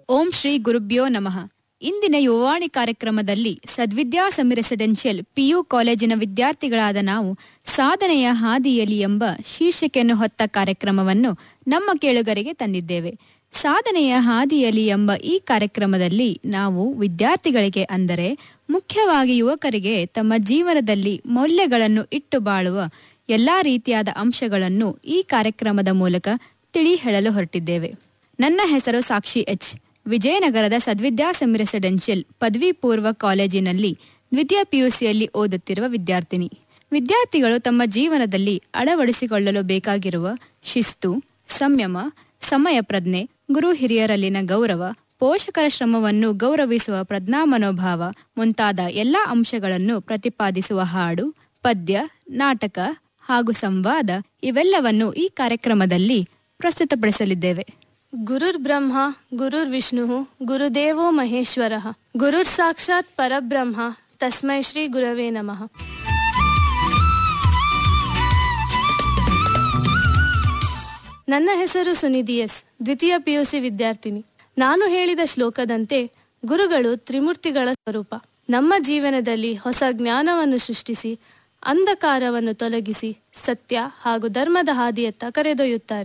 ಓಂ ಶ್ರೀ ಗುರುಭ್ಯೋ ನಮಃ ಇಂದಿನ ಯುವವಾಣಿ ಕಾರ್ಯಕ್ರಮದಲ್ಲಿ ಸದ್ವಿದ್ಯಾಸಮಿ ರೆಸಿಡೆನ್ಷಿಯಲ್ ಪಿಯು ಕಾಲೇಜಿನ ವಿದ್ಯಾರ್ಥಿಗಳಾದ ನಾವು ಸಾಧನೆಯ ಹಾದಿಯಲ್ಲಿ ಎಂಬ ಶೀರ್ಷಿಕೆಯನ್ನು ಹೊತ್ತ ಕಾರ್ಯಕ್ರಮವನ್ನು ನಮ್ಮ ಕೇಳುಗರಿಗೆ ತಂದಿದ್ದೇವೆ ಸಾಧನೆಯ ಹಾದಿಯಲ್ಲಿ ಎಂಬ ಈ ಕಾರ್ಯಕ್ರಮದಲ್ಲಿ ನಾವು ವಿದ್ಯಾರ್ಥಿಗಳಿಗೆ ಅಂದರೆ ಮುಖ್ಯವಾಗಿ ಯುವಕರಿಗೆ ತಮ್ಮ ಜೀವನದಲ್ಲಿ ಮೌಲ್ಯಗಳನ್ನು ಇಟ್ಟು ಬಾಳುವ ಎಲ್ಲಾ ರೀತಿಯಾದ ಅಂಶಗಳನ್ನು ಈ ಕಾರ್ಯಕ್ರಮದ ಮೂಲಕ ತಿಳಿ ಹೇಳಲು ಹೊರಟಿದ್ದೇವೆ ನನ್ನ ಹೆಸರು ಸಾಕ್ಷಿ ಎಚ್ ವಿಜಯನಗರದ ಸದ್ವಿದ್ಯಾಸಮಿ ರೆಸಿಡೆನ್ಷಿಯಲ್ ಪದವಿ ಪೂರ್ವ ಕಾಲೇಜಿನಲ್ಲಿ ದ್ವಿತೀಯ ಪಿಯುಸಿಯಲ್ಲಿ ಓದುತ್ತಿರುವ ವಿದ್ಯಾರ್ಥಿನಿ ವಿದ್ಯಾರ್ಥಿಗಳು ತಮ್ಮ ಜೀವನದಲ್ಲಿ ಅಳವಡಿಸಿಕೊಳ್ಳಲು ಬೇಕಾಗಿರುವ ಶಿಸ್ತು ಸಂಯಮ ಸಮಯ ಪ್ರಜ್ಞೆ ಗುರು ಹಿರಿಯರಲ್ಲಿನ ಗೌರವ ಪೋಷಕರ ಶ್ರಮವನ್ನು ಗೌರವಿಸುವ ಪ್ರಜ್ಞಾ ಮನೋಭಾವ ಮುಂತಾದ ಎಲ್ಲಾ ಅಂಶಗಳನ್ನು ಪ್ರತಿಪಾದಿಸುವ ಹಾಡು ಪದ್ಯ ನಾಟಕ ಹಾಗೂ ಸಂವಾದ ಇವೆಲ್ಲವನ್ನು ಈ ಕಾರ್ಯಕ್ರಮದಲ್ಲಿ ಪ್ರಸ್ತುತಪಡಿಸಲಿದ್ದೇವೆ ಗುರುರ್ ಬ್ರಹ್ಮ ಗುರುರ್ ವಿಷ್ಣು ಗುರುದೇವೋ ಮಹೇಶ್ವರ ಗುರುರ್ ಸಾಕ್ಷಾತ್ ಪರಬ್ರಹ್ಮ ತಸ್ಮೈ ಶ್ರೀ ಗುರವೇ ನಮಃ ನನ್ನ ಹೆಸರು ಸುನಿಧಿ ಎಸ್ ದ್ವಿತೀಯ ಪಿಯುಸಿ ವಿದ್ಯಾರ್ಥಿನಿ ನಾನು ಹೇಳಿದ ಶ್ಲೋಕದಂತೆ ಗುರುಗಳು ತ್ರಿಮೂರ್ತಿಗಳ ಸ್ವರೂಪ ನಮ್ಮ ಜೀವನದಲ್ಲಿ ಹೊಸ ಜ್ಞಾನವನ್ನು ಸೃಷ್ಟಿಸಿ ಅಂಧಕಾರವನ್ನು ತೊಲಗಿಸಿ ಸತ್ಯ ಹಾಗೂ ಧರ್ಮದ ಹಾದಿಯತ್ತ ಕರೆದೊಯ್ಯುತ್ತಾರೆ